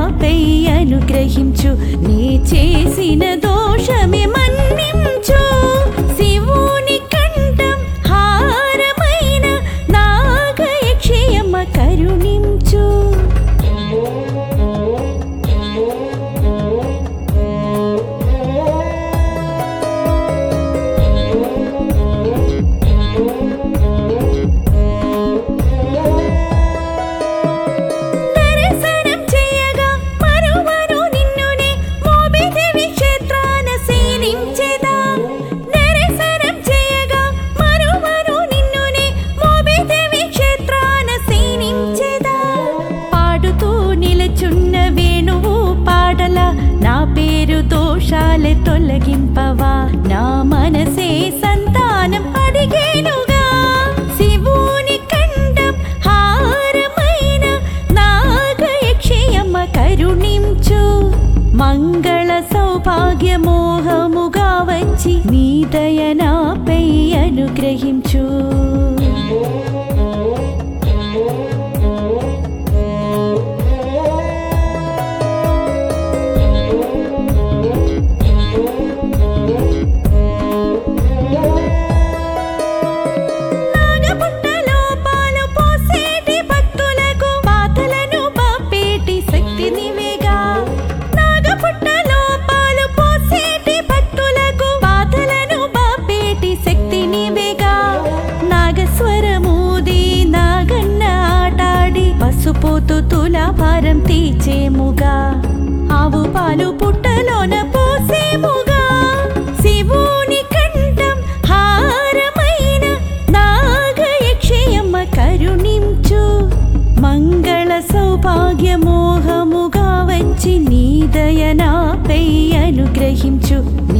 నాపై అనుగ్రహించు నీ చేసిన దోషమే మన్నించు శివుని కంఠం హారమైన నాగయక్షయమ్మ కరుణించు దర్శనం చేయగా మరువను నిన్నునే మోబిదేవి క్షేత్రాన సేవించెదా దర్శనం చేయగా మరువను నిన్నునే మోబిదేవి క్షేత్రాన సేవించెదా పాడుతూ నిలచున్న వేణువు పాడల నా పేరు దోషాలే తొలగింపవా నా మనసే సంతానం అడిగేనుగా శివుని కంఠం హారమైన నాగయక్షయమ్మ కరుణించు మంగళ సౌభాగ్య మోహముగా వచ్చి నీ దయ నాపై అనుగ్రహించు నాగపుట్టలో పాలు పోసేటి భక్తులకు బాధలను బాపేటి శక్తి నీవేగా నాగపుట్టలో పాలు పోసేటి భక్తులకు బాధలను బాపేటి శక్తి నీవేగా నాగస్వరమూది నాగన్న ఆటాడి పసుపోతు తులాభారం తీచేముగా ఆవు పాలు పుట్టలోన పోసేముగా శివుని కంఠం హారమైన నాగయక్షయమ్మ కరుణించు మంగళ సౌభాగ్య మోహముగా వచ్చి నీ దయ నాపై అనుగ్రహించు నీ